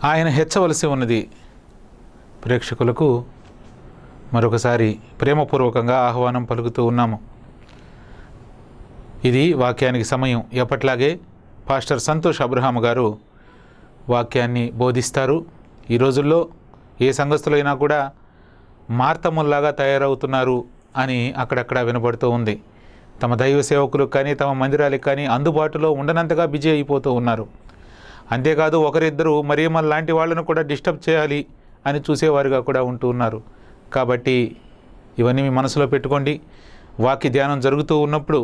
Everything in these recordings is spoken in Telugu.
ఆయన హెచ్చవలసి ఉన్నది ప్రేక్షకులకు మరొకసారి ప్రేమపూర్వకంగా ఆహ్వానం పలుకుతూ ఉన్నాము ఇది వాక్యానికి సమయం ఎప్పట్లాగే పాస్టర్ సంతోష్ అబ్రహాం గారు వాక్యాన్ని బోధిస్తారు ఈ రోజుల్లో ఏ సంఘస్థులైనా కూడా మార్తముల్లాగా తయారవుతున్నారు అని అక్కడక్కడ వినబడుతూ ఉంది తమ దైవ సేవకులకు కానీ తమ మందిరాలకు కానీ అందుబాటులో ఉండనంతగా బిజీ అయిపోతూ ఉన్నారు అంతేకాదు ఒకరిద్దరు మరియమ్మల్ లాంటి వాళ్ళను కూడా డిస్టర్బ్ చేయాలి అని చూసేవారుగా కూడా ఉంటూ ఉన్నారు కాబట్టి ఇవన్నీ మీ మనసులో పెట్టుకోండి వాక్య ధ్యానం జరుగుతూ ఉన్నప్పుడు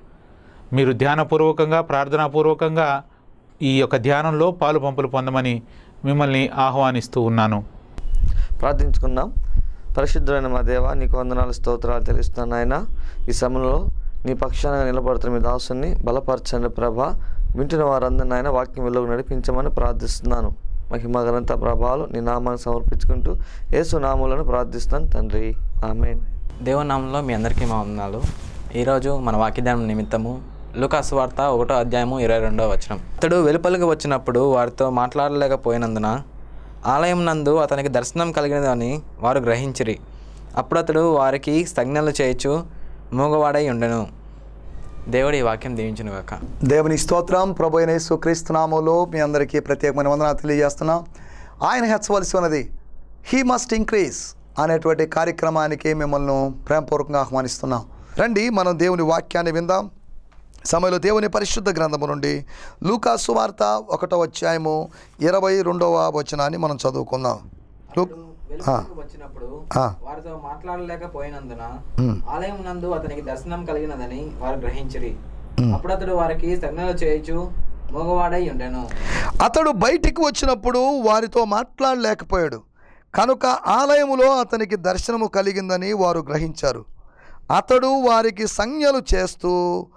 మీరు ధ్యానపూర్వకంగా ప్రార్థనాపూర్వకంగా ఈ యొక్క ధ్యానంలో పాలు పంపులు పొందమని మిమ్మల్ని ఆహ్వానిస్తూ ఉన్నాను ప్రార్థించుకుందాం పరిశుద్ధమైన మా దేవ నీకు వందనాలు స్తోత్రాలు తెలుస్తున్నాను నాయన ఈ సమయంలో నీ పక్షాన నిలబడుతున్న మీ దాసుని బలపరచండి ప్రభ వింటున్న వారందరిని నాయన వాక్యం వెలుగు నడిపించమని ప్రార్థిస్తున్నాను మహిమ ఘనత ప్రభావాలు నీ నామాన్ని సమర్పించుకుంటూ యేసు నామములను ప్రార్థిస్తున్నాను తండ్రి ఆమెన్ దేవుని నామంలో మీ అందరికీ మా వందనాలు ఈరోజు మన వాక్యదానం నిమిత్తము లూకాసు వార్త ఒకటో అధ్యాయము ఇరవై రెండో వచనం అతడు వెలుపలికి వచ్చినప్పుడు వారితో మాట్లాడలేకపోయినందున ఆలయం నందు అతనికి దర్శనం కలిగినదని వారు గ్రహించిరి అప్పుడు అతడు వారికి సంజ్ఞలు చేయొచ్చు మూగవాడై ఉండెను దేవుడి ఈ వాక్యం దీవించును గాక దేవుని స్తోత్రం ప్రభు అయిన యేసుక్రీస్తు నామంలో మీ అందరికీ ప్రత్యేకమైన వందనాలు తెలియజేస్తున్నాం ఆయన హెచ్చవలసి ఉన్నది హీ మస్ట్ ఇంక్రీజ్ అనేటువంటి కార్యక్రమానికి మిమ్మల్ని ప్రేమపూర్వకంగా ఆహ్వానిస్తున్నాం రండి మనం దేవుని వాక్యాన్ని విందాం సమయంలో దేవుని పరిశుద్ధ గ్రంథము నుండి లూకా సువార్త ఒకటో అధ్యాయము ఇరవై రెండవ వచనాన్ని మనం చదువుకుందాం లూ- వెలుపలికి వచ్చినప్పుడు ఆ. వారితో మాట్లాడలేకపోయినందున ఉమ్. ఆలయం నందు అతనికి దర్శనం కలిగినదని వారు గ్రహించిరి అప్పుడు అతడు వారికి సంజ్ఞలు చేయొచ్చు మూగవాడై ఉండెను అతడు బయటికి వచ్చినప్పుడు వారితో మాట్లాడలేకపోయాడు కనుక ఆలయములో అతనికి దర్శనము కలిగిందని వారు గ్రహించారు అతడు వారికి సంజ్ఞలు చేస్తూ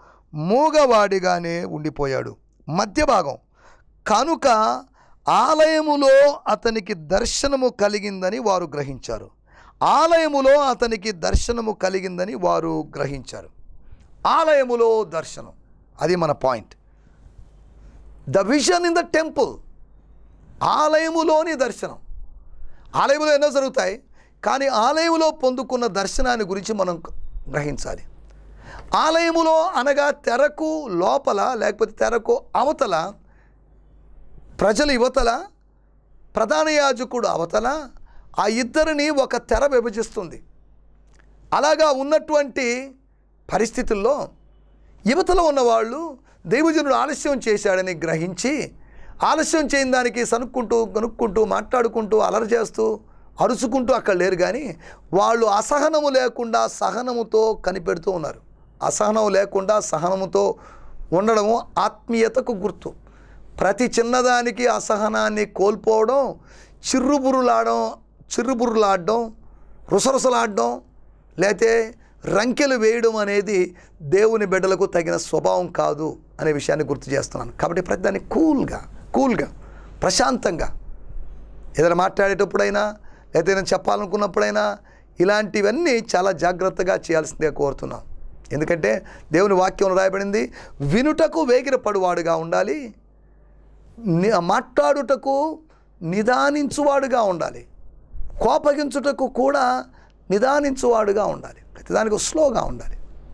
మూగవాడిగానే ఉండిపోయాడు మధ్య భాగం కనుక ఆలయములో అతనికి దర్శనము కలిగిందని వారు గ్రహించారు ఆలయములో అతనికి దర్శనము కలిగిందని వారు గ్రహించారు ఆలయములో దర్శనం అది మన point the vision in the temple ఆలయములోని దర్శనం ఆలయంలో ఎన్నో జరుగుతాయి కానీ ఆలయములో పొందుకున్న దర్శనాన్ని గురించి మనం గ్రహించాలి ఆలయములో అనగా తెరకు లోపల లేకపోతే తెరకు అవతల ప్రజలు యువతల ప్రధాన యాజకుడు అవతల ఆ ఇద్దరిని ఒక తెర విభజిస్తుంది అలాగా ఉన్నటువంటి పరిస్థితుల్లో యువతలో ఉన్నవాళ్ళు దైవజనుడు ఆలస్యం చేశాడని గ్రహించి ఆలస్యం చేయని దానికి సనుక్కుంటూ కనుక్కుంటూ మాట్లాడుకుంటూ అలరి చేస్తూ అరుచుకుంటూ అక్కడ లేరు కానీ వాళ్ళు అసహనము లేకుండా సహనముతో కనిపెడుతూ ఉన్నారు అసహనం లేకుండా సహనముతో ఉండడము ఆత్మీయతకు గుర్తు ప్రతి చిన్నదానికి అసహనాన్ని కోల్పోవడం చిర్రుబురులాడడం చిర్రుబురులాడడం రుసరుసలాడడం లేతే రంకెలు వేయడం అనేది దేవుని బిడ్డలకు తగిన స్వభావం కాదు అనే విషయాన్ని గుర్తు చేస్తున్నాను కాబట్టి ప్రతి దాన్ని కూల్గా కూల్గా ప్రశాంతంగా ఏదైనా మాట్లాడేటప్పుడైనా లేదా ఏదైనా చెప్పాలనుకున్నప్పుడైనా ఇలాంటివన్నీ చాలా జాగ్రత్తగా చేయాల్సిందే కోరుతున్నాం ఎందుకంటే దేవుని వాక్యం రాయబడింది వినుటకు వేగిరపడువాడుగా ఉండాలి ని- మాట్లాడుటకు నిదానించువాడుగా ఉండాలి కోపగించుటకు కూడా నిదానించువాడుగా ఉండాలి ప్రతిదానికి స్లోగా ఉండాలి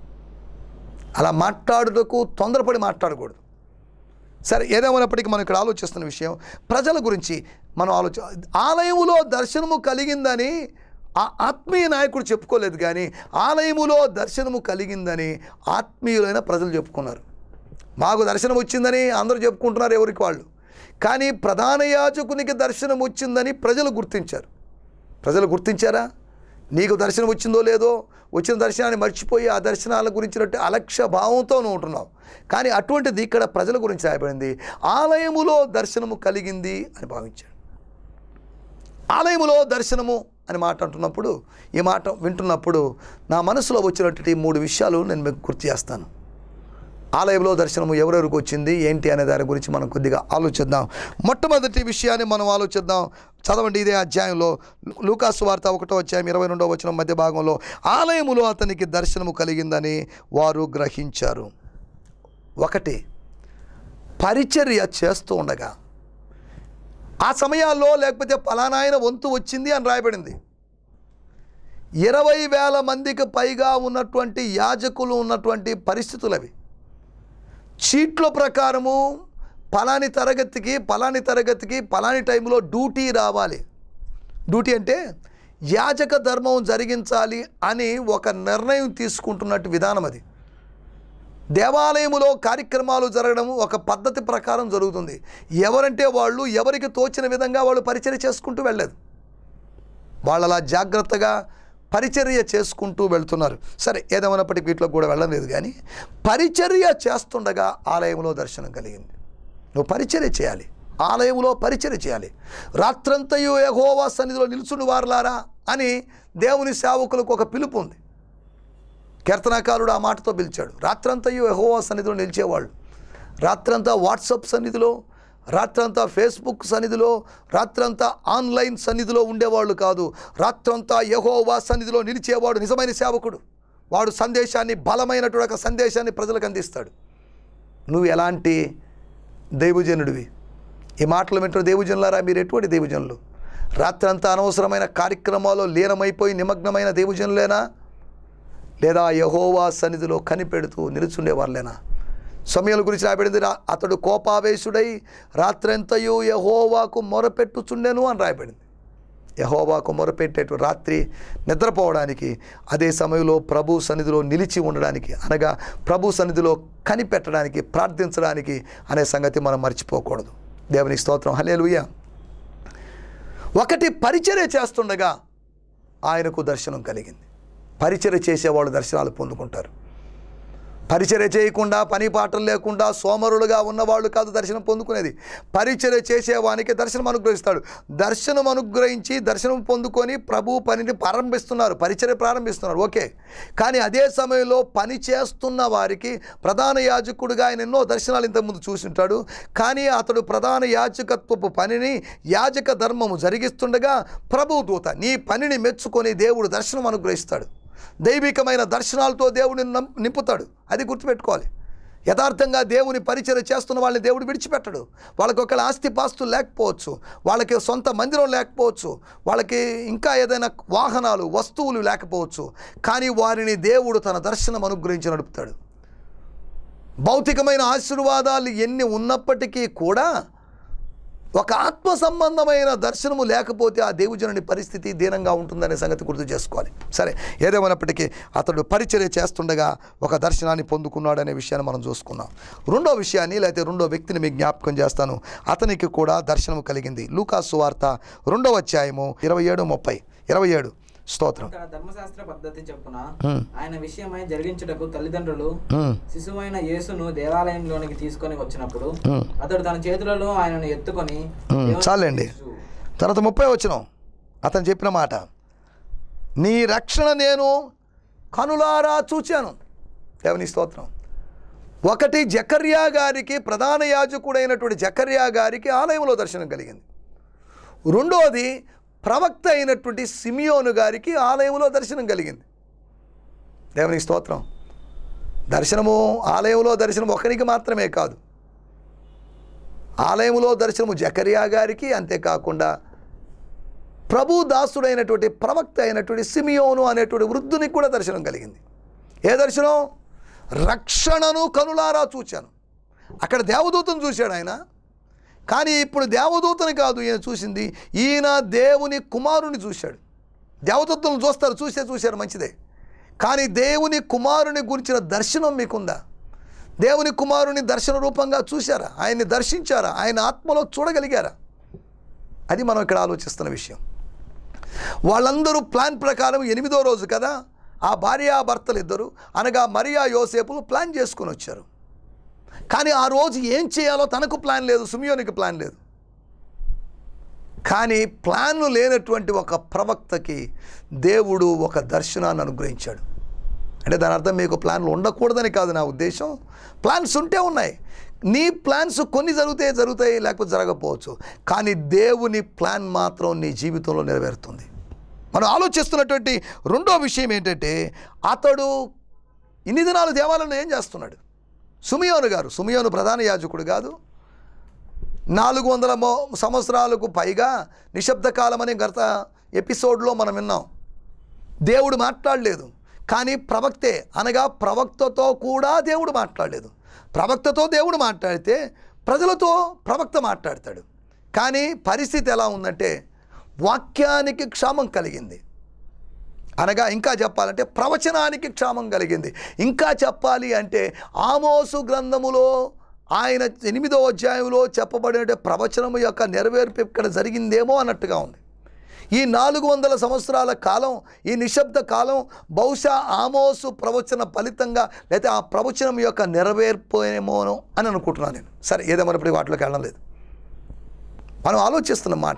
అలా మాట్లాడుటకు తొందరపడి మాట్లాడకూడదు సరే ఏదేమైనప్పటికీ మనం ఇక్కడ ఆలోచిస్తున్న విషయం ప్రజల గురించి మనం ఆలోచ ఆలయములో దర్శనము కలిగిందని ఆ ఆత్మీయ నాయకుడు చెప్పుకోలేదు కానీ ఆలయములో దర్శనము కలిగిందని ఆత్మీయులైన ప్రజలు చెప్పుకున్నారు మాకు దర్శనం వచ్చిందని అందరూ చెప్పుకుంటున్నారు ఎవరికి వాళ్ళు కానీ ప్రధాన యాజకునికి దర్శనం వచ్చిందని ప్రజలు గుర్తించారు ప్రజలు గుర్తించారా నీకు దర్శనం వచ్చిందో లేదో వచ్చిన దర్శనాన్ని మర్చిపోయి ఆ దర్శనాల గురించినట్టు అలక్ష్య భావంతో నువ్వు ఉంటున్నావు కానీ అటువంటిది ఇక్కడ ప్రజల గురించి రాయబడింది ఆలయములో దర్శనము కలిగింది అని భావించాడు ఆలయములో దర్శనము అని మాట అంటున్నప్పుడు ఈ మాట వింటున్నప్పుడు నా మనసులో వచ్చినటువంటి ఈ మూడు విషయాలు నేను మీకు గుర్తు చేస్తాను ఆలయంలో దర్శనము ఎవరెవరికి వచ్చింది ఏంటి అనే దాని గురించి మనం కొద్దిగా ఆలోచిద్దాం మొట్టమొదటి విషయాన్ని మనం ఆలోచిద్దాం చదవండి ఇదే అధ్యాయంలో లూకాసు వార్త ఒకటో అధ్యాయం ఇరవై రెండో వచ్చిన మధ్య భాగంలో ఆలయములో అతనికి దర్శనము కలిగిందని వారు గ్రహించారు ఒకటి పరిచర్య చేస్తూ ఉండగా ఆ సమయాల్లో లేకపోతే పలానాయన వంతు వచ్చింది అని రాయబడింది ఇరవై వేల మందికి పైగా ఉన్నటువంటి యాజకులు ఉన్నటువంటి పరిస్థితులు అవి చీట్ల ప్రకారము పలాని తరగతికి పలాని తరగతికి పలాని టైంలో డ్యూటీ రావాలి డ్యూటీ అంటే యాజక ధర్మం జరిగించాలి అని ఒక నిర్ణయం తీసుకుంటున్నట్టు విధానం అది దేవాలయములో కార్యక్రమాలు జరగడం ఒక పద్ధతి ప్రకారం జరుగుతుంది ఎవరంటే వాళ్ళు ఎవరికి తోచిన విధంగా వాళ్ళు పరిచర్య చేసుకుంటూ వెళ్ళలేదు వాళ్ళు అలా జాగ్రత్తగా పరిచర్య చేసుకుంటూ వెళ్తున్నారు సరే ఏదేమైనప్పటికీ వీటిలో కూడా వెళ్ళలేదు కానీ పరిచర్య చేస్తుండగా ఆలయంలో దర్శనం కలిగింది నువ్వు పరిచర్య చేయాలి ఆలయంలో పరిచర్య చేయాలి రాత్రంతయు యెహోవా సన్నిధిలో నిలుచుని వారలారా అని దేవుని సేవకులకు ఒక పిలుపు ఉంది కీర్తనాకారుడు ఆ మాటతో పిలిచాడు రాత్రంతయు యెహోవా సన్నిధిలో నిలిచేవాళ్ళు రాత్రంతా వాట్సాప్ సన్నిధిలో రాత్రంతా ఫేస్బుక్ సన్నిధిలో రాత్రంతా ఆన్లైన్ సన్నిధిలో ఉండేవాళ్ళు కాదు రాత్రంతా యెహోవా సన్నిధిలో నిలిచేవాడు నిజమైన సేవకుడు వాడు సందేశాన్ని బలమైనటువంటి ఒక సందేశాన్ని ప్రజలకు అందిస్తాడు నువ్వు ఎలాంటి దైవజనుడివి ఈ మాటలు వింటున్న దేవుజనులారా మీరు ఎటువంటి దేవుజనులు రాత్రంతా అనవసరమైన కార్యక్రమాల్లో లీనమైపోయి నిమగ్నమైన దేవుజనులేనా లేదా యహోవా సన్నిధిలో కనిపెడుతూ నిలుచుండేవారులేనా సమయాల గురించి రాయబడింది రా అతడు కోపావేశుడై రాత్రంతయు యహోవాకు మొరపెట్టుచుండెను అని రాయబడింది యహోవాకు మొరపెట్టేటు రాత్రి నిద్రపోవడానికి అదే సమయంలో ప్రభు సన్నిధిలో నిలిచి ఉండడానికి అనగా ప్రభు సన్నిధిలో కనిపెట్టడానికి ప్రార్థించడానికి అనే సంగతి మనం మర్చిపోకూడదు దేవుని స్తోత్రం హలేలుయ్య ఒకటి పరిచర్య చేస్తుండగా ఆయనకు దర్శనం కలిగింది పరిచర్య చేసేవాళ్ళు దర్శనాలు పొందుకుంటారు పరిచర్య చేయకుండా పని పాటలు లేకుండా సోమరులుగా ఉన్నవాళ్ళు కాదు దర్శనం పొందుకునేది పరిచర్య చేసేవానికి దర్శనం అనుగ్రహిస్తాడు దర్శనం అనుగ్రహించి దర్శనం పొందుకొని ప్రభు పనిని ప్రారంభిస్తున్నారు పరిచర్య ప్రారంభిస్తున్నారు ఓకే కానీ అదే సమయంలో పని చేస్తున్న వారికి ప్రధాన యాజకుడిగా ఆయన ఎన్నో దర్శనాలు ఇంతకుముందు చూసింటాడు కానీ అతడు ప్రధాన యాజకత్వపు పనిని యాజక ధర్మము జరిగిస్తుండగా ప్రభు దూత నీ పనిని మెచ్చుకొని దేవుడు దర్శనం అనుగ్రహిస్తాడు దైవికమైన దర్శనాలతో దేవుడిని నం- నింపుతాడు అది గుర్తుపెట్టుకోవాలి యథార్థంగా దేవుని పరిచయం చేస్తున్న వాళ్ళని దేవుడు విడిచిపెట్టడు వాళ్ళకి ఒకవేళ ఆస్తి పాస్తులు లేకపోవచ్చు వాళ్ళకి సొంత మందిరం లేకపోవచ్చు వాళ్ళకి ఇంకా ఏదైనా వాహనాలు వస్తువులు లేకపోవచ్చు కానీ వారిని దేవుడు తన దర్శనం అనుగ్రహించి నడుపుతాడు భౌతికమైన ఆశీర్వాదాలు ఎన్ని ఉన్నప్పటికీ కూడా ఒక ఆత్మ సంబంధమైన దర్శనము లేకపోతే ఆ దేవుజనుని పరిస్థితి దీనంగా ఉంటుందనే సంగతి గుర్తు చేసుకోవాలి సరే ఏదేమైనప్పటికీ అతడు పరిచర్య చేస్తుండగా ఒక దర్శనాన్ని పొందుకున్నాడనే విషయాన్ని మనం చూసుకున్నాం రెండో విషయాన్ని లేకపోతే రెండో వ్యక్తిని మీకు జ్ఞాపకం చేస్తాను అతనికి కూడా దర్శనం కలిగింది లూకాసు వార్త రెండవ అధ్యాయము ఇరవై ఏడు ముప్పై ఇరవై ఏడు స్తోత్రం ఇక్కడ ధర్మశాస్త్ర పద్ధతి చొప్పున హ్మ్. ఆయన విషయమై జరిగించుటకు తల్లిదండ్రులు హ్మ్. శిశువైన యేసును దేవాలయంలోనికి తీసుకొని వచ్చినప్పుడు హ్మ్. అతడు తన చేతులలో ఆయనను ఎత్తుకొని హ్మ్, దేవుని చాలండి స్తుతించు. తర్వాత ముప్పై వచ్చిన అతను చెప్పిన మాట నీ రక్షణ నేను కనులారా చూచాను దేవుని స్తోత్రం ఒకటి జకర్యా గారికి ప్రధాన యాజకుడైనటువంటి జకర్యా గారికి ఆలయంలో దర్శనం కలిగింది రెండోది ప్రవక్త అయినటువంటి సిమియోను గారికి ఆలయంలో దర్శనం కలిగింది దేవుని స్తోత్రం దర్శనము ఆలయంలో దర్శనం ఒకరికి మాత్రమే కాదు ఆలయంలో దర్శనము జకరియా గారికి అంతేకాకుండా ప్రభు దాసుడైనటువంటి ప్రవక్త అయినటువంటి సిమియోను అనేటువంటి వృద్ధునికి కూడా దర్శనం కలిగింది ఏ దర్శనం రక్షణను కనులారా చూశాను అక్కడ దేవదూతను చూశాడు ఆయన కానీ ఇప్పుడు దేవదూతని కాదు ఈయన చూసింది ఈయన దేవుని కుమారుని చూశాడు దేవదూతలను చూస్తారు చూసే చూశారు మంచిదే కానీ దేవుని కుమారుని గురించిన దర్శనం మీకుందా దేవుని కుమారుని దర్శన రూపంగా చూశారా ఆయన్ని దర్శించారా ఆయన ఆత్మలో చూడగలిగారా అది మనం ఇక్కడ ఆలోచిస్తున్న విషయం వాళ్ళందరూ ప్లాన్ ప్రకారం ఎనిమిదో రోజు కదా ఆ భార్యాభర్తలు ఇద్దరు అనగా మరియా యోసేపులు ప్లాన్ చేసుకొని వచ్చారు కానీ ఆ రోజు ఏం చేయాలో తనకు ప్లాన్ లేదు సుమియోనికి ప్లాన్ లేదు కానీ ప్లాన్లు లేనటువంటి ఒక ప్రవక్తకి దేవుడు ఒక దర్శనాన్ని అనుగ్రహించాడు అంటే దాని అర్థం మీకు ప్లాన్లు ఉండకూడదని కాదు నా ఉద్దేశం ప్లాన్స్ ఉంటే ఉన్నాయి నీ ప్లాన్స్ కొన్ని జరుగుతాయి జరుగుతాయి లేకపోతే జరగకపోవచ్చు కానీ దేవుని ప్లాన్ మాత్రం నీ జీవితంలో నెరవేరుతుంది మనం ఆలోచిస్తున్నటువంటి రెండో విషయం ఏంటంటే అతడు ఇన్ని దినాలు దేవాలయంలో ఏం చేస్తున్నాడు సుమియోను గారు సుమియోను ప్రధాన యాజకుడు కాదు నాలుగు వందల మో సంవత్సరాలకు పైగా నిశ్శబ్ద కాలం అనే గత ఎపిసోడ్లో మనం విన్నాం దేవుడు మాట్లాడలేదు కానీ ప్రవక్తే అనగా ప్రవక్తతో కూడా దేవుడు మాట్లాడలేదు ప్రవక్తతో దేవుడు మాట్లాడితే ప్రజలతో ప్రవక్త మాట్లాడతాడు కానీ పరిస్థితి ఎలా ఉందంటే వాక్యానికి క్షామం కలిగింది అనగా ఇంకా చెప్పాలంటే ప్రవచనానికి క్షామం కలిగింది ఇంకా చెప్పాలి అంటే ఆమోసు గ్రంథములో ఆయన ఎనిమిదో అధ్యాయంలో చెప్పబడిన ప్రవచనము యొక్క నెరవేర్పు ఇక్కడ జరిగిందేమో అన్నట్టుగా ఉంది ఈ నాలుగు వందల సంవత్సరాల కాలం ఈ నిశ్శబ్ద కాలం బహుశా ఆమోసు ప్రవచన ఫలితంగా లేకపోతే ఆ ప్రవచనం యొక్క నెరవేర్పేమోనో అని అనుకుంటున్నాను నేను సరే ఏదేమన్నప్పుడు వాటిలోకి వెళ్ళడం లేదు మనం ఆలోచిస్తున్న మాట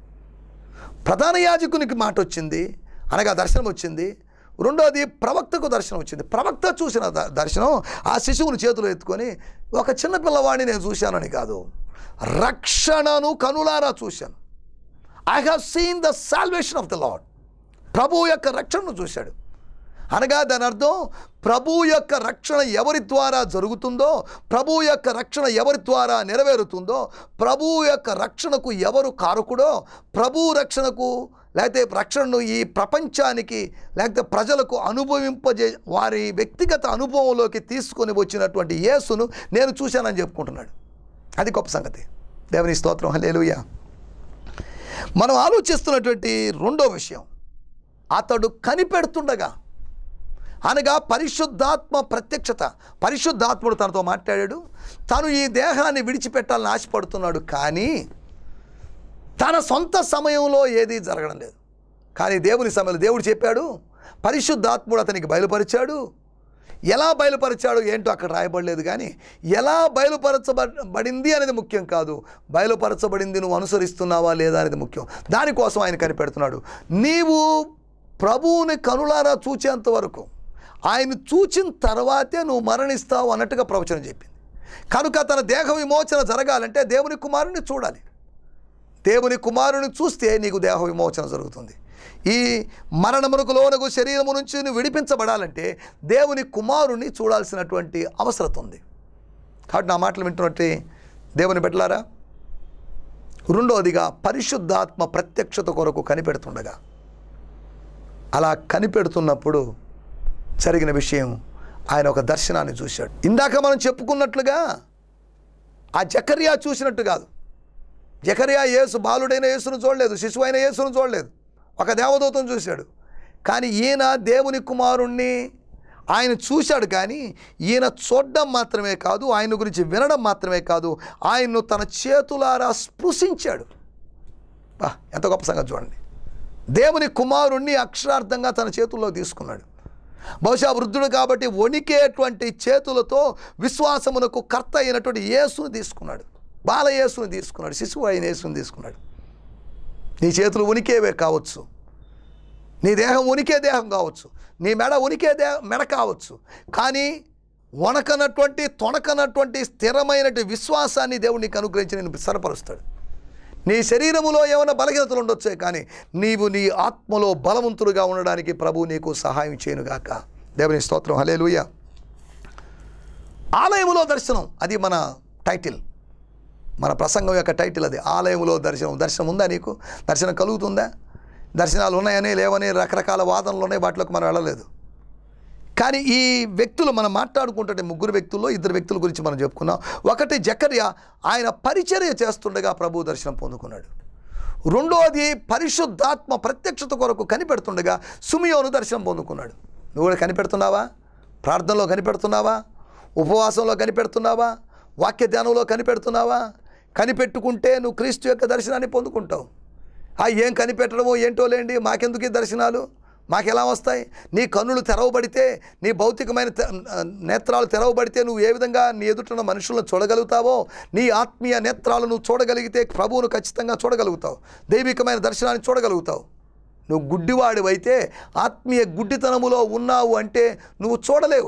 ప్రధాన యాజకునికి మాట వచ్చింది అనగా దర్శనం వచ్చింది రెండోది ప్రవక్తకు దర్శనం వచ్చింది ప్రవక్త చూసిన ద- దర్శనం ఆ శిశువుని చేతిలో ఎత్తుకొని ఒక చిన్న పిల్లవాడిని నేను చూశానని కాదు రక్షణను కనులారా చూశాను I have seen the salvation of the lord ప్రభు యొక్క రక్షణను చూశాడు అనగా దాని అర్థం ప్రభు యొక్క రక్షణ ఎవరి ద్వారా జరుగుతుందో ప్రభు యొక్క రక్షణ ఎవరి ద్వారా నెరవేరుతుందో ప్రభు యొక్క రక్షణకు ఎవరు కారకుడో ప్రభు రక్షణకు లేకపోతే రక్షణను ఈ ప్రపంచానికి లేకపోతే ప్రజలకు అనుభవింపజే వారి వ్యక్తిగత అనుభవంలోకి తీసుకొని వచ్చినటువంటి యేసును నేను చూశానని చెప్పుకుంటున్నాడు అది గొప్ప సంగతి దేవుని స్తోత్రం హలేలుయ్యా మనం ఆలోచిస్తున్నటువంటి రెండో విషయం అతడు కనిపెడుతుండగా అనగా పరిశుద్ధాత్మ ప్రత్యక్షత పరిశుద్ధాత్ముడు తనతో మాట్లాడాడు తను ఈ దేహాన్ని విడిచిపెట్టాలని ఆశపడుతున్నాడు కానీ తన సొంత సమయంలో ఏదీ జరగడం లేదు కానీ దేవుని సమయంలో దేవుడు చెప్పాడు పరిశుద్ధాత్ముడు అతనికి బయలుపరిచాడు ఎలా బయలుపరిచాడు ఏంటో అక్కడ రాయబడలేదు కానీ ఎలా బయలుపరచబడింది అనేది ముఖ్యం కాదు బయలుపరచబడింది నువ్వు అనుసరిస్తున్నావా లేదా అనేది ముఖ్యం దానికోసం ఆయన కనిపెడుతున్నాడు నీవు ప్రభువుని కనులారా చూచేంత వరకు ఆయన చూచిన తర్వాతే నువ్వు మరణిస్తావు అన్నట్టుగా ప్రవచనం చెప్పింది కనుక తన దేహ విమోచన జరగాలంటే దేవుని కుమారుని చూడాలి దేవుని కుమారుని చూస్తే నీకు దేహ విమోచన జరుగుతుంది ఈ మరణమునకు లోనకు శరీరము నుంచి నువ్వు విడిపించబడాలంటే దేవుని కుమారుని చూడాల్సినటువంటి అవసరం ఉంది కాబట్టి నా మాటలు వింటున్నట్టే దేవుని పెట్టలారా రెండవదిగా పరిశుద్ధాత్మ ప్రత్యక్షత కొరకు కనిపెడుతుండగా అలా కనిపెడుతున్నప్పుడు జరిగిన విషయం ఆయన ఒక దర్శనాన్ని చూశాడు ఇందాక మనం చెప్పుకున్నట్లుగా ఆ జకర్యా చూసినట్టు కాదు జకర్యా యేసు బాలుడైన యేసును చూడలేదు శిశువు అయిన యేసును చూడలేదు ఒక దేవదూతను చూశాడు కానీ ఈయన దేవుని కుమారుణ్ణి ఆయన చూశాడు కానీ ఈయన చూడడం మాత్రమే కాదు ఆయన గురించి వినడం మాత్రమే కాదు ఆయన్ను తన చేతులారా స్పృశించాడు బా ఎంత గొప్ప సంగతి చూడండి దేవుని కుమారుణ్ణి అక్షరార్థంగా తన చేతుల్లో తీసుకున్నాడు బహుశా వృద్ధుడు కాబట్టి వణికేటువంటి చేతులతో విశ్వాసమునకు కర్త అయినటువంటి యేసును తీసుకున్నాడు బాల యేసును తీసుకున్నాడు శిశువు అయిన యేసును తీసుకున్నాడు నీ చేతులు ఉనికేవే కావచ్చు నీ దేహం ఉనికే దేహం కావచ్చు నీ మెడ ఉనికే దే మెడ కావచ్చు కానీ వణకనటువంటి తొణకనటువంటి స్థిరమైనటువంటి విశ్వాసాన్ని దేవుడు నీకు అనుగ్రహించి నేను సరపరుస్తాడు నీ శరీరములో ఏమైనా బలహీనతలు ఉండొచ్చే కానీ నీవు నీ ఆత్మలో బలవంతుడుగా ఉండడానికి ప్రభు నీకు సహాయం చేయనుగాక దేవుని స్తోత్రం హలేలుయ ఆలయములో దర్శనం అది మన టైటిల్ మన ప్రసంగం యొక్క టైటిల్ అది ఆలయంలో దర్శనం దర్శనం ఉందా నీకు దర్శనం కలుగుతుందా దర్శనాలు ఉన్నాయని లేవని రకరకాల వాదనలు ఉన్నాయి వాటిలోకి మనం వెళ్ళలేదు కానీ ఈ వ్యక్తులు మనం మాట్లాడుకుంటుంటే ముగ్గురు వ్యక్తుల్లో ఇద్దరు వ్యక్తుల గురించి మనం చెప్పుకున్నాం ఒకటి జకర్య ఆయన పరిచర్య చేస్తుండగా ప్రభు దర్శనం పొందుకున్నాడు రెండోది పరిశుద్ధాత్మ ప్రత్యక్షత కొరకు కనిపెడుతుండగా సుమియోను దర్శనం పొందుకున్నాడు నువ్వు కూడా కనిపెడుతున్నావా ప్రార్థనలో కనిపెడుతున్నావా ఉపవాసంలో కనిపెడుతున్నావా వాక్య ధ్యానంలో కనిపెడుతున్నావా కనిపెట్టుకుంటే నువ్వు క్రీస్తు యొక్క దర్శనాన్ని పొందుకుంటావు ఆ ఏం కనిపెట్టడమో ఏంటో లేండి మాకెందుకు ఈ దర్శనాలు మాకెలా వస్తాయి నీ కన్నులు తెరవబడితే నీ భౌతికమైన తె- నేత్రాలు తెరవబడితే నువ్వు ఏ విధంగా నీ ఎదుటిన్న మనుషులను చూడగలుగుతావో నీ ఆత్మీయ నేత్రాలు నువ్వు చూడగలిగితే ప్రభువును ఖచ్చితంగా చూడగలుగుతావు దైవికమైన దర్శనాన్ని చూడగలుగుతావు నువ్వు గుడ్డివాడివైతే ఆత్మీయ గుడ్డితనములో ఉన్నావు అంటే నువ్వు చూడలేవు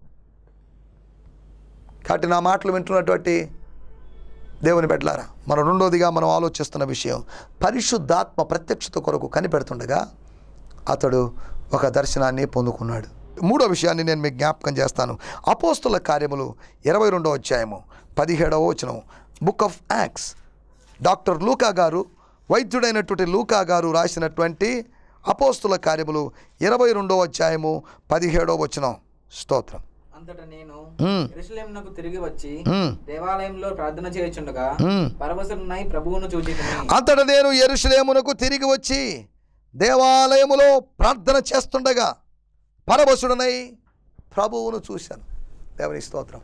కాబట్టి నా మాటలు వింటున్నటువంటి దేవుని పెట్టలారా మన రెండోదిగా మనం ఆలోచిస్తున్న విషయం పరిశుద్ధాత్మ ప్రత్యక్షత కొరకు కనిపెడుతుండగా అతడు ఒక దర్శనాన్ని పొందుకున్నాడు మూడో విషయాన్ని నేను మీకు జ్ఞాపకం చేస్తాను అపోస్తుల కార్యములు ఇరవై రెండో అధ్యాయము పదిహేడవ వచనం బుక్ ఆఫ్ యాక్స్ డాక్టర్ లూకా గారు వైద్యుడైనటువంటి లూకా గారు రాసినటువంటి అపోస్తుల కార్యములు ఇరవై రెండో అధ్యాయము పదిహేడో వచనం స్తోత్రం అంతటా నేను మ్మ్. ఎరుసలేమునకు తిరిగి వచ్చి మ్మ్. దేవాలయంలో ప్రార్థన చేయుచుండగా మ్మ్. పరవశుడునై ప్రభువును చూచి అంతట నేను ఎరుషలేమునకు తిరిగి వచ్చి దేవాలయములో ప్రార్థన చేస్తుండగా పరవశుడనై ప్రభువును చూశాను దేవుని స్తోత్రం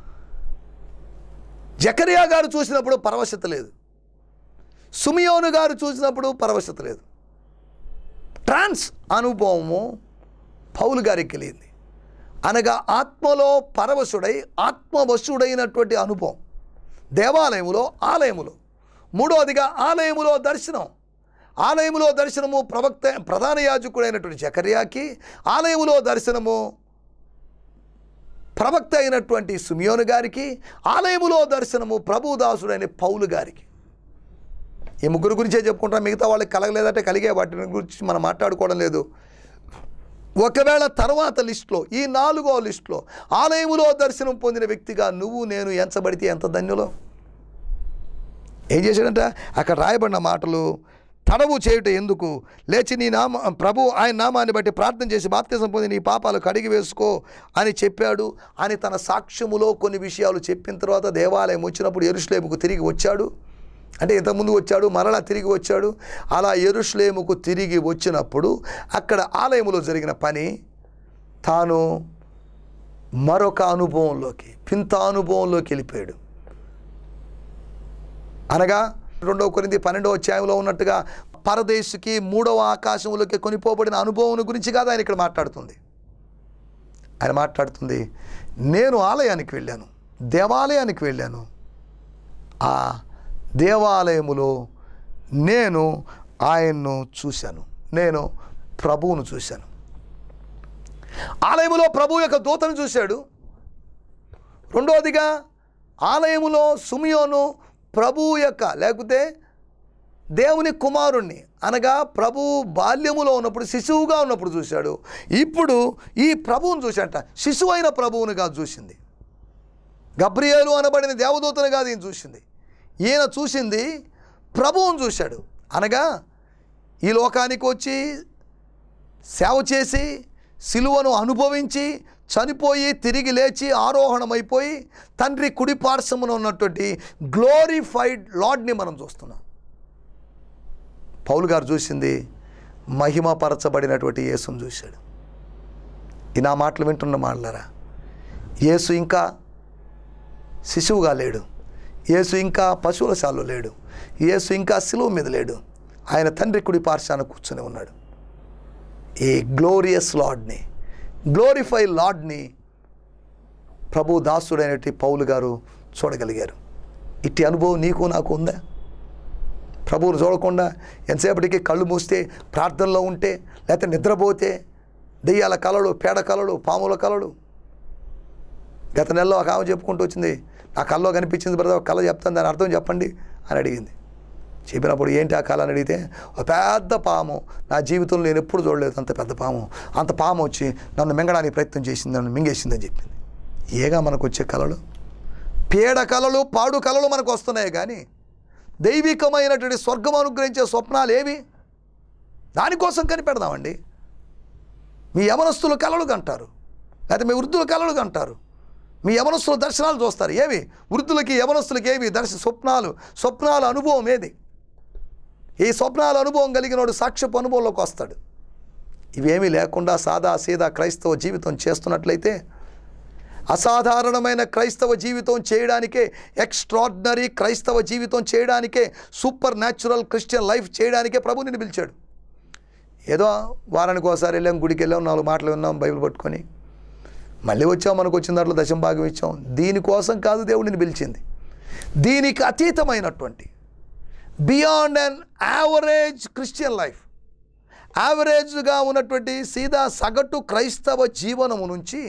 జకరియా గారు చూసినప్పుడు పరవశత లేదు సుమియోను గారు చూసినప్పుడు పరవశత లేదు ట్రాన్స్ అనుభవము పౌలు గారికి కలిగింది అనగా ఆత్మలో పరవశుడై ఆత్మవశుడైనటువంటి అనుభవం దేవాలయములో ఆలయములో మూడవదిగా ఆలయములో దర్శనం ఆలయములో దర్శనము ప్రవక్త ప్రధాన యాజకుడైనటువంటి జకర్యాకి ఆలయములో దర్శనము ప్రవక్త అయినటువంటి సుమియోను గారికి ఆలయములో దర్శనము ప్రభుదాసుడైన పౌలు గారికి ఈ ముగ్గురు గురించే చెప్పుకుంటాం మిగతా వాళ్ళకి కలగలేదంటే కలిగే వాటి గురించి మనం మాట్లాడుకోవడం లేదు ఒకవేళ తర్వాత లిస్టులో ఈ నాలుగో లిస్టులో ఆలయములో దర్శనం పొందిన వ్యక్తిగా నువ్వు నేను ఎంచబడితే ఎంత ధన్యులో ఏం చేశాడంట అక్కడ రాయబడిన మాటలు తడవు చేయుట ఎందుకు లేచి నీ నామ ప్రభు ఆయన నామాన్ని బట్టి ప్రార్థన చేసి బాప్తిజం పొంది నీ పాపాలు కడిగి వేసుకో అని చెప్పాడు అని తన సాక్ష్యములో కొన్ని విషయాలు చెప్పిన తర్వాత దేవాలయం వచ్చినప్పుడు ఎరుషులేముకు తిరిగి వచ్చాడు అంటే ఇంతకుముందు వచ్చాడు మరలా తిరిగి వచ్చాడు అలా ఎరుషులేముకు తిరిగి వచ్చినప్పుడు అక్కడ ఆలయములో జరిగిన పని తాను మరొక అనుభవంలోకి పింత అనుభవంలోకి వెళ్ళిపోయాడు అనగా రెండవ కొరింది పన్నెండవ అధ్యాయంలో ఉన్నట్టుగా పరదేశుకి మూడవ ఆకాశంలోకి కొనిపోబడిన అనుభవం గురించి కాదు ఆయన ఇక్కడ మాట్లాడుతుంది ఆయన మాట్లాడుతుంది నేను ఆలయానికి వెళ్ళాను దేవాలయానికి వెళ్ళాను ఆ దేవాలయములో నేను ఆయన్ను చూశాను నేను ప్రభువును చూశాను ఆలయములో ప్రభు యొక్క దూతను చూశాడు రెండవదిగా ఆలయములో సుమియోను ప్రభువు యొక్క లేకపోతే దేవుని కుమారుణ్ణి అనగా ప్రభు బాల్యములో ఉన్నప్పుడు శిశువుగా ఉన్నప్పుడు చూశాడు ఇప్పుడు ఈ ప్రభువును చూశాడట శిశువు అయిన ప్రభువుని కాదు చూసింది గబ్రియేలు అనబడిన దేవదూతను కాదు ఈయన చూసింది ఈయన చూసింది ప్రభువును చూశాడు అనగా ఈ లోకానికి వచ్చి సేవ చేసి సిలువను అనుభవించి చనిపోయి తిరిగి లేచి ఆరోహణమైపోయి తండ్రి కుడి పార్శ్వమున ఉన్నటువంటి గ్లోరిఫైడ్ లార్డ్ని మనం చూస్తున్నాం పౌలు గారు చూసింది మహిమపరచబడినటువంటి యేసును చూశాడు ఈ నా మాటలు వింటున్న మాటలరా యేసు ఇంకా శిశువుగా లేడు యేసు ఇంకా పశువుల శాలలో లేడు యేసు ఇంకా సిలువ మీద లేడు ఆయన తండ్రి కుడి పార్శ్వాన కూర్చొని ఉన్నాడు ఈ గ్లోరియస్ లార్డ్ని గ్లోరిఫై లార్డ్ని ప్రభు దాసుడైనటువంటి పౌలు గారు చూడగలిగారు ఇట్టి అనుభవం నీకు నాకు ఉందా ప్రభువును చూడకుండా ఎంతసేపటికి కళ్ళు మూస్తే ప్రార్థనలో ఉంటే లేకపోతే నిద్రపోతే దెయ్యాల కలలు పేడ కలలు పాముల కలలు గత నెలలో ఒక ఆమె చెప్పుకుంటూ వచ్చింది నా కల్లో కనిపించింది బ్రదర్ ఒక కళ చెప్తాను దాని అర్థం చెప్పండి అని అడిగింది చెప్పినప్పుడు ఏంటి ఆ కళ అని అడిగితే ఒక పెద్ద పాము నా జీవితంలో నేను ఎప్పుడు చూడలేదు అంత పెద్ద పాము అంత పాము వచ్చి నన్ను మింగడానికి ప్రయత్నం చేసింది నన్ను మింగేసిందని చెప్పింది ఏగా మనకు వచ్చే కళలు పీడ కళలు పాడు కళలు మనకు వస్తున్నాయి కానీ దైవికమైనటువంటి స్వర్గం అనుగ్రహించే స్వప్నాలు ఏవి దానికోసం కనిపెడదామండి మీ యవనస్తులు కలలు కంటారు లేకపోతే మీ వృద్ధుల కలలు కంటారు మీ యవనస్తుల దర్శనాలు చూస్తారు ఏవి వృద్ధులకి యవనస్తులకి ఏవి దర్శ స్వప్నాలు స్వప్నాల అనుభవం ఏది ఈ స్వప్నాల అనుభవం కలిగినోడు సాక్ష్యపు అనుభవంలోకి వస్తాడు ఇవేమీ లేకుండా సాదా సీదా క్రైస్తవ జీవితం చేస్తున్నట్లయితే అసాధారణమైన క్రైస్తవ జీవితం చేయడానికే ఎక్స్ట్రాడినరీ క్రైస్తవ జీవితం చేయడానికే సూపర్ న్యాచురల్ క్రిస్టియన్ లైఫ్ చేయడానికే ప్రభు నిన్ను పిలిచాడు ఏదో వారానికి ఒకసారి వెళ్ళాం గుడికి వెళ్ళాం నాలుగు మాటలు విన్నాం బైబిల్ పట్టుకొని మళ్ళీ వచ్చాం మనకు వచ్చిన దాంట్లో దశం భాగం ఇచ్చాం దీనికోసం కాదు దేవుడిని పిలిచింది దీనికి అతీతమైనటువంటి beyond an average Christian life యావరేజ్గా ఉన్నటువంటి సీదా సగటు క్రైస్తవ జీవనము నుంచి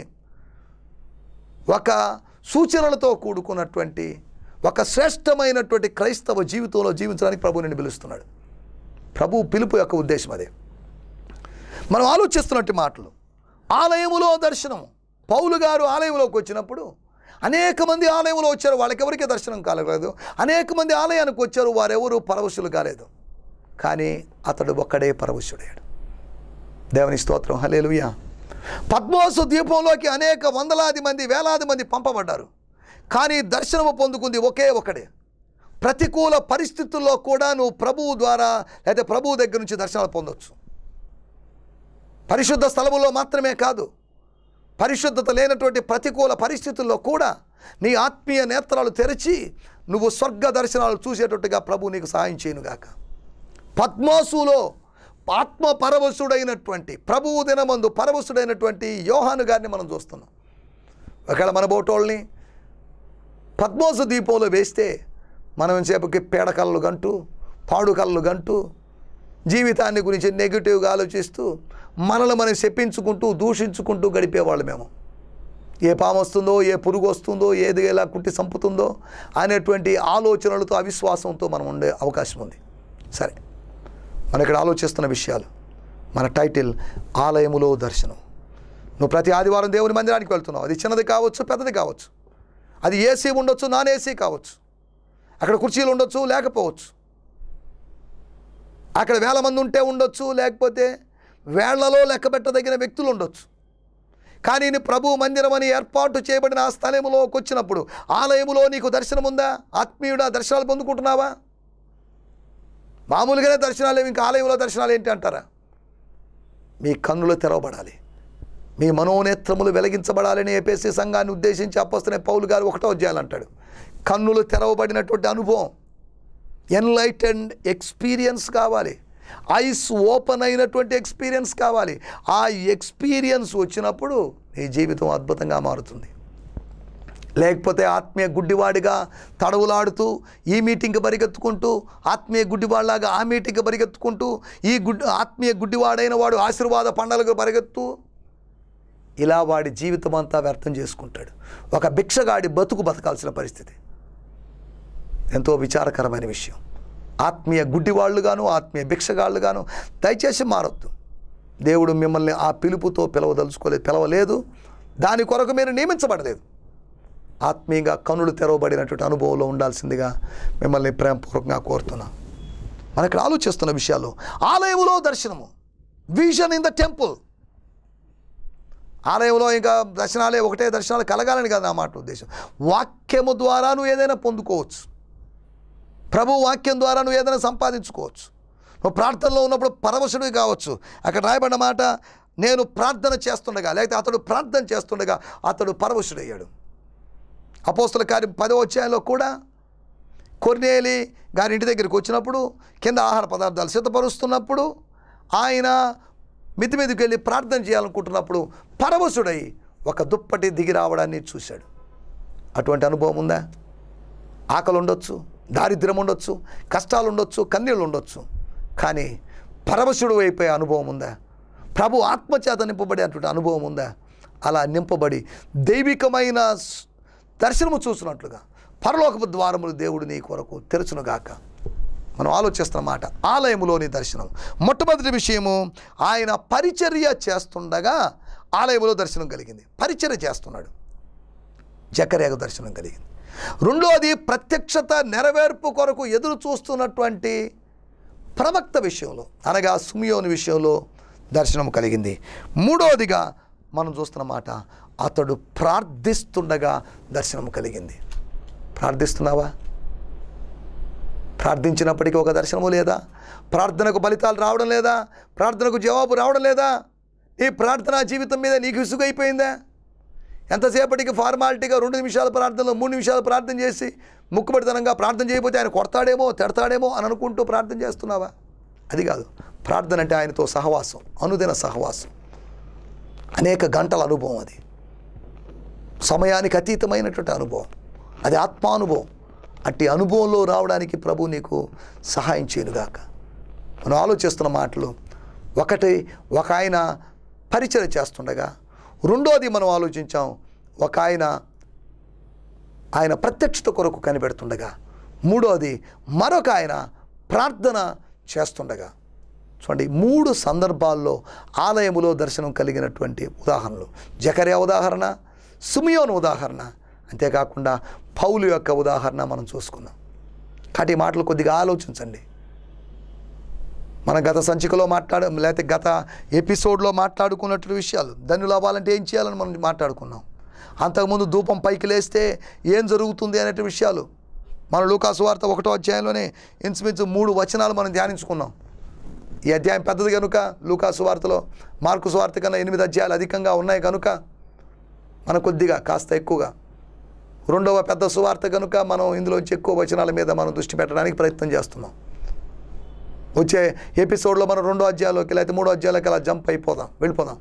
ఒక సూచనలతో కూడుకున్నటువంటి ఒక శ్రేష్టమైనటువంటి క్రైస్తవ జీవితంలో జీవించడానికి ప్రభు నిన్ను పిలుస్తున్నాడు ప్రభు పిలుపు యొక్క ఉద్దేశం అదే మనం ఆలోచిస్తున్నట్టు మాటలు ఆలయములో దర్శనం పౌలు గారు ఆలయంలోకి వచ్చినప్పుడు అనేక మంది ఆలయంలో వచ్చారు వాళ్ళకి ఎవరికీ దర్శనం కాలేదు అనేక మంది ఆలయానికి వచ్చారు వారెవరు పరవశులు కాలేదు కానీ అతడు ఒక్కడే పరవశుడయ్యాడు దేవుని స్తోత్రం హలేలుయ్య పద్మోసు ద్వీపంలోకి అనేక వందలాది మంది వేలాది మంది పంపబడ్డారు కానీ దర్శనము పొందుకుంది ఒకే ఒకడే ప్రతికూల పరిస్థితుల్లో కూడా నువ్వు ప్రభువు ద్వారా లేదా ప్రభువు దగ్గర నుంచి దర్శనాలు పొందొచ్చు పరిశుద్ధ స్థలములో మాత్రమే కాదు పరిశుద్ధత లేనటువంటి ప్రతికూల పరిస్థితుల్లో కూడా నీ ఆత్మీయ నేత్రాలు తెరిచి నువ్వు స్వర్గ దర్శనాలు చూసేటట్టుగా ప్రభు నీకు సహాయం చేయనుగాక పద్మాసులో ఆత్మ పరవశుడైనటువంటి ప్రభువు దినమందు పరవశుడైనటువంటి యోహాను గారిని మనం చూస్తున్నాం ఒకవేళ మన బోటోళ్ళని పద్మోసు దీపంలో వేస్తే మనం సేపకి పేడ కళ్ళు గంటూ పాడు కళ్ళు గంటూ జీవితాన్ని గురించి నెగిటివ్గా ఆలోచిస్తూ మనల్ని మనం చెప్పించుకుంటూ దూషించుకుంటూ గడిపేవాళ్ళు మేము ఏ పాము వస్తుందో ఏ పురుగు వస్తుందో ఏది ఎలా కుట్టి చంపుతుందో అనేటువంటి ఆలోచనలతో అవిశ్వాసంతో మనం ఉండే అవకాశం ఉంది సరే మనం ఇక్కడ ఆలోచిస్తున్న విషయాలు మన టైటిల్ ఆలయములో దర్శనం నువ్వు ప్రతి ఆదివారం దేవుని మందిరానికి వెళ్తున్నావు అది చిన్నది కావచ్చు పెద్దది కావచ్చు అది ఏసీ ఉండొచ్చు నాన్ ఏసీ కావచ్చు అక్కడ కుర్చీలు ఉండొచ్చు లేకపోవచ్చు అక్కడ వేల మంది ఉంటే ఉండొచ్చు లేకపోతే వేళ్లలో లెక్క పెట్టదగిన వ్యక్తులు ఉండొచ్చు కానీ నీ ప్రభు మందిరం అని ఏర్పాటు చేయబడిన ఆ స్థలములోకి వచ్చినప్పుడు ఆలయములో నీకు దర్శనం ఉందా ఆత్మీయుడా దర్శనాలు పొందుకుంటున్నావా మామూలుగానే దర్శనాలు ఏమి ఇంకా ఆలయంలో దర్శనాలు ఏంటి అంటారా మీ కన్నులు తెరవబడాలి మీ మనోనేత్రములు వెలిగించబడాలని ఏపీసీ సంఘాన్ని ఉద్దేశించి అప్పస్తనే పౌలు గారు ఒకటో అధ్యాయాలు కన్నులు తెరవబడినటువంటి అనుభవం ఎన్లైటెండ్ ఎక్స్పీరియన్స్ కావాలి ఐస్ ఓపెన్ అయినటువంటి ఎక్స్పీరియన్స్ కావాలి ఆ ఎక్స్పీరియన్స్ వచ్చినప్పుడు నీ జీవితం అద్భుతంగా మారుతుంది లేకపోతే ఆత్మీయ గుడ్డివాడిగా తడవులాడుతూ ఈ మీటింగ్కి పరిగెత్తుకుంటూ ఆత్మీయ గుడ్డివాడిలాగా ఆ మీటింగ్కి పరిగెత్తుకుంటూ ఈ గుడ్ ఆత్మీయ గుడ్డివాడైన వాడు ఆశీర్వాద పండగలకు పరిగెత్తు ఇలా వాడి జీవితం అంతా వ్యర్థం చేసుకుంటాడు ఒక భిక్షగాడి బతుకు బతకాల్సిన పరిస్థితి ఎంతో విచారకరమైన విషయం ఆత్మీయ గుడ్డివాళ్ళుగాను ఆత్మీయ భిక్షగాళ్ళుగాను దయచేసి మారొద్దు దేవుడు మిమ్మల్ని ఆ పిలుపుతో పిలవదలుచుకోలేదు పిలవలేదు దాని కొరకు మీరు నియమించబడలేదు ఆత్మీయంగా కనులు తెరవబడినటువంటి అనుభవంలో ఉండాల్సిందిగా మిమ్మల్ని ప్రేమపూర్వకంగా కోరుతున్నాం మన ఇక్కడ ఆలోచిస్తున్న విషయాలు ఆలయములో దర్శనము విజన్ ఇన్ ద టెంపుల్ ఆలయంలో ఇంకా దర్శనాలే ఒకటే దర్శనాలు కలగాలని కాదు నా మాట ఉద్దేశం వాక్యము ద్వారా నువ్వు ఏదైనా పొందుకోవచ్చు ప్రభు వాక్యం ద్వారా నువ్వు ఏదైనా సంపాదించుకోవచ్చు నువ్వు ప్రార్థనలో ఉన్నప్పుడు పరవశుడివి కావచ్చు అక్కడ రాయబడిన మాట నేను ప్రార్థన చేస్తుండగా లేకపోతే అతడు ప్రార్థన చేస్తుండగా అతడు పరవశుడయ్యాడు అపోస్తుల కార్యం పదో అధ్యాయంలో కూడా కొర్నేలి గారి ఇంటి దగ్గరికి వచ్చినప్పుడు కింద ఆహార పదార్థాలు సిద్ధపరుస్తున్నప్పుడు ఆయన మితి మీదకి వెళ్ళి ప్రార్థన చేయాలనుకుంటున్నప్పుడు పరవశుడై ఒక దుప్పటి దిగి రావడాన్ని చూశాడు అటువంటి అనుభవం ఉందా ఆకలి ఉండొచ్చు దారిద్ర్యం ఉండొచ్చు కష్టాలు ఉండొచ్చు కన్నీళ్ళు ఉండొచ్చు కానీ పరవశుడు అయిపోయే అనుభవం ఉందా ప్రభు ఆత్మచేత నింపబడే అటువంటి అనుభవం ఉందా అలా నింపబడి దైవికమైన స్- దర్శనము చూసినట్లుగా పరలోకపు ద్వారములు దేవుడు నీ కొరకు తెరచునుగాక మనం ఆలోచిస్తున్న మాట ఆలయములోని దర్శనం మొట్టమొదటి విషయము ఆయన పరిచర్య చేస్తుండగా ఆలయములో దర్శనం కలిగింది పరిచర్య చేస్తున్నాడు జకర్యాకు దర్శనం కలిగింది రెండోది ప్రత్యక్షత నెరవేర్పు కొరకు ఎదురు చూస్తున్నటువంటి ప్రవక్త విషయంలో అనగా సుమియోని విషయంలో దర్శనం కలిగింది మూడవదిగా మనం చూస్తున్న మాట అతడు ప్రార్థిస్తుండగా దర్శనం కలిగింది ప్రార్థిస్తున్నావా ప్రార్థించినప్పటికీ ఒక దర్శనము లేదా ప్రార్థనకు ఫలితాలు రావడం లేదా ప్రార్థనకు జవాబు రావడం లేదా ఈ ప్రార్థనా జీవితం మీద నీకు విసుగైపోయిందా ఎంతసేపటికి ఫార్మాలిటీగా రెండు నిమిషాల ప్రార్థనలో మూడు నిమిషాలు ప్రార్థన చేసి ముక్కుబడితనంగా ప్రార్థన చేయకపోతే ఆయన కొడతాడేమో తిడతాడేమో అని అనుకుంటూ ప్రార్థన చేస్తున్నావా అది కాదు ప్రార్థన అంటే ఆయనతో సహవాసం అనుదిన సహవాసం అనేక గంటల అనుభవం అది సమయానికి అతీతమైనటువంటి అనుభవం అది ఆత్మానుభవం అట్టి అనుభవంలో రావడానికి ప్రభు నీకు సహాయం చేయనుగాక మనం ఆలోచిస్తున్న మాటలు ఒకటి ఒక ఆయన పరిచయం చేస్తుండగా రెండోది మనం ఆలోచించాం ఒక ఆయన ఆయన ప్రత్యక్షత కొరకు కనిపెడుతుండగా మూడోది మరొక ఆయన ప్రార్థన చేస్తుండగా చూడండి మూడు సందర్భాల్లో ఆలయములో దర్శనం కలిగినటువంటి ఉదాహరణలు జకర్యా ఉదాహరణ సుమియోన్ ఉదాహరణ అంతేకాకుండా పౌలు యొక్క ఉదాహరణ మనం చూసుకున్నాం కాబట్టి ఈ మాటలు కొద్దిగా ఆలోచించండి మనం గత సంచికలో మాట్లాడ లేకపోతే గత ఎపిసోడ్లో మాట్లాడుకున్నట్లు విషయాలు ధనులు అవ్వాలంటే ఏం చేయాలని మనం మాట్లాడుకున్నాం అంతకుముందు ధూపం పైకి లేస్తే ఏం జరుగుతుంది అనే విషయాలు మన లూకాసు వార్త ఒకటో అధ్యాయంలోనే ఇంచుమించు మూడు వచనాలు మనం ధ్యానించుకున్నాం ఈ అధ్యాయం పెద్దది కనుక లూకాసు వార్తలో మార్కు వార్త కన్నా ఎనిమిది అధ్యాయాలు అధికంగా ఉన్నాయి కనుక మన కొద్దిగా కాస్త ఎక్కువగా రెండవ పెద్ద సువార్త కనుక మనం ఇందులోంచి ఎక్కువ వచనాల మీద మనం దృష్టి పెట్టడానికి ప్రయత్నం చేస్తున్నాం వచ్చే ఎపిసోడ్లో మనం రెండో అధ్యాయంలోకి లేకపోతే మూడో అధ్యాయంలోకి అలా జంప్ అయిపోదాం వెళ్ళిపోదాం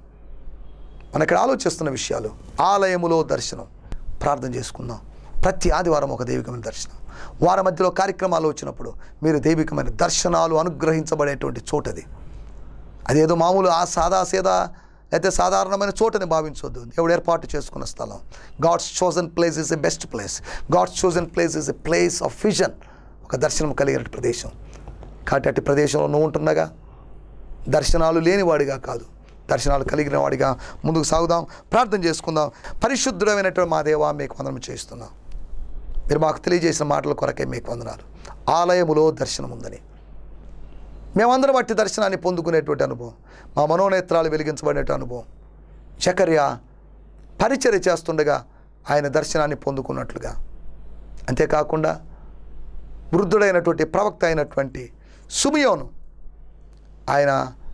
మన ఇక్కడ ఆలోచిస్తున్న విషయాలు ఆలయములో దర్శనం ప్రార్థన చేసుకుందాం ప్రతి ఆదివారం ఒక దైవికమైన దర్శనం వారం మధ్యలో కార్యక్రమాలు వచ్చినప్పుడు మీరు దైవికమైన దర్శనాలు అనుగ్రహించబడేటువంటి చోటది అదేదో మామూలు ఆ సాదా సీదా అయితే సాధారణమైన చోటని భావించవద్దు దేవుడు ఏర్పాటు చేసుకున్న స్థలం God's chosen place is a best place God's chosen place is a place of vision ఒక దర్శనం కలిగిన ప్రదేశం కాబట్టి అట్టి ప్రదేశంలో నువ్వు ఉంటుండగా దర్శనాలు లేనివాడిగా కాదు దర్శనాలు కలిగిన వాడిగా ముందుకు సాగుదాం ప్రార్థన చేసుకుందాం పరిశుద్ధమైనటువంటి మా దేవా మీకు వందనం చేస్తున్నాం మీరు మాకు తెలియజేసిన మాటల కొరకే మీకు వందనాలు ఆలయములో దర్శనం ఉందని మేమందరం బట్టి దర్శనాన్ని పొందుకునేటువంటి అనుభవం మా మనోనేత్రాలు వెలిగించబడినటువంటి అనుభవం చకర్య పరిచర్య చేస్తుండగా ఆయన దర్శనాన్ని పొందుకున్నట్లుగా అంతేకాకుండా వృద్ధుడైనటువంటి ప్రవక్త అయినటువంటి సుమియోను ఆయన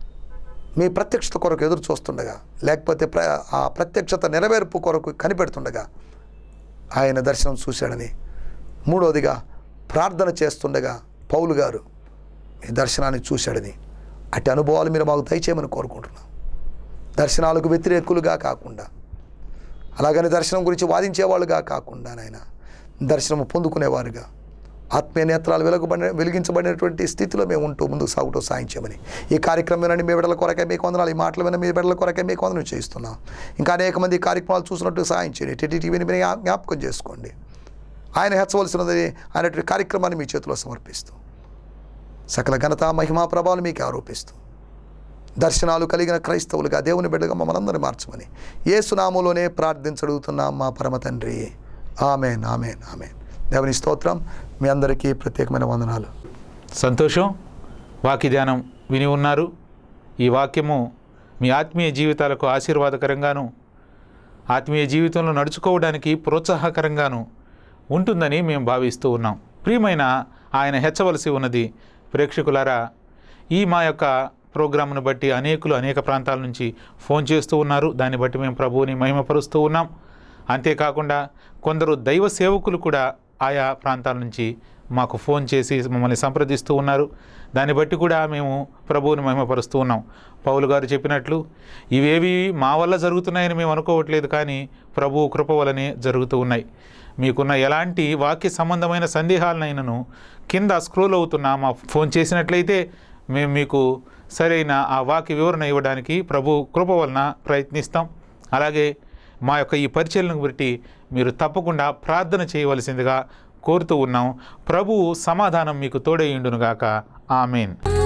మీ ప్రత్యక్షత కొరకు ఎదురు చూస్తుండగా లేకపోతే ప్ర ఆ ప్రత్యక్షత నెరవేర్పు కొరకు కనిపెడుతుండగా ఆయన దర్శనం చూశాడని మూడవదిగా ప్రార్థన చేస్తుండగా పౌలు గారు మీ దర్శనాన్ని చూశాడని అట్టి అనుభవాలు మీరు మాకు దయచేయమని కోరుకుంటున్నాం దర్శనాలకు వ్యతిరేకులుగా కాకుండా అలాగని దర్శనం గురించి వాదించేవాళ్ళుగా కాకుండా నాయన దర్శనం పొందుకునేవారుగా ఆత్మీయ నేత్రాలు వెలుగుబడిన వెలిగించబడినటువంటి స్థితిలో మేము ఉంటూ ముందుకు సాగుతూ సాయించమని ఈ కార్యక్రమం వినండి మీ బిడ్డల కొరకే మీకు వందనాలు ఈ మాటలు విన మీ బిడ్డల కొరకే మీకు వందనం చేస్తున్నాం ఇంకా అనేక మంది ఈ కార్యక్రమాలు చూసినట్టు సాయించండి టీటీ టీవీని మీరు జ్ఞా- జ్ఞాపకం చేసుకోండి ఆయన హెచ్చవలసినది అనేటువంటి కార్యక్రమాన్ని మీ చేతిలో సమర్పిస్తూ సకల ఘనత మహిమా ప్రభావాలు మీకు ఆరోపిస్తూ దర్శనాలు కలిగిన క్రైస్తవులుగా దేవుని బిడ్డగా మమ్మల్ని అందరినీ మార్చమని ఏ సునాములోనే ప్రార్థించడుగుతున్నాం మా పరమ తండ్రి ఆమెన్ ఆమెన్ ఆమెన్ దేవుని స్తోత్రం మీ అందరికీ ప్రత్యేకమైన వందనాలు సంతోషం వాక్య ధ్యానం విని ఉన్నారు ఈ వాక్యము మీ ఆత్మీయ జీవితాలకు ఆశీర్వాదకరంగాను ఆత్మీయ జీవితంలో నడుచుకోవడానికి ప్రోత్సాహకరంగాను ఉంటుందని మేము భావిస్తూ ఉన్నాం ప్రియమైన ఆయన హెచ్చవలసి ఉన్నది ప్రేక్షకులారా ఈ మా యొక్క ప్రోగ్రామ్ను బట్టి అనేకులు అనేక ప్రాంతాల నుంచి ఫోన్ చేస్తూ ఉన్నారు దాన్ని బట్టి మేము ప్రభువుని మహిమపరుస్తూ ఉన్నాం అంతేకాకుండా కొందరు దైవ సేవకులు కూడా ఆయా ప్రాంతాల నుంచి మాకు ఫోన్ చేసి మమ్మల్ని సంప్రదిస్తూ ఉన్నారు దాన్ని బట్టి కూడా మేము ప్రభువుని మహిమపరుస్తూ ఉన్నాం పౌలు గారు చెప్పినట్లు ఇవేవి మా వల్ల జరుగుతున్నాయని మేము అనుకోవట్లేదు కానీ ప్రభువు కృప వలనే జరుగుతూ ఉన్నాయి మీకున్న ఎలాంటి వాక్య సంబంధమైన సందేహాలనైనను కింద స్క్రోల్ అవుతున్న మా ఫోన్ చేసినట్లయితే మేము మీకు సరైన ఆ వాక్య వివరణ ఇవ్వడానికి ప్రభు కృప వలన ప్రయత్నిస్తాం అలాగే మా యొక్క ఈ పరిచయలను బట్టి మీరు తప్పకుండా ప్రార్థన చేయవలసిందిగా కోరుతూ ఉన్నాం ప్రభువు సమాధానం మీకు తోడేయుండునుగాక ఆమెన్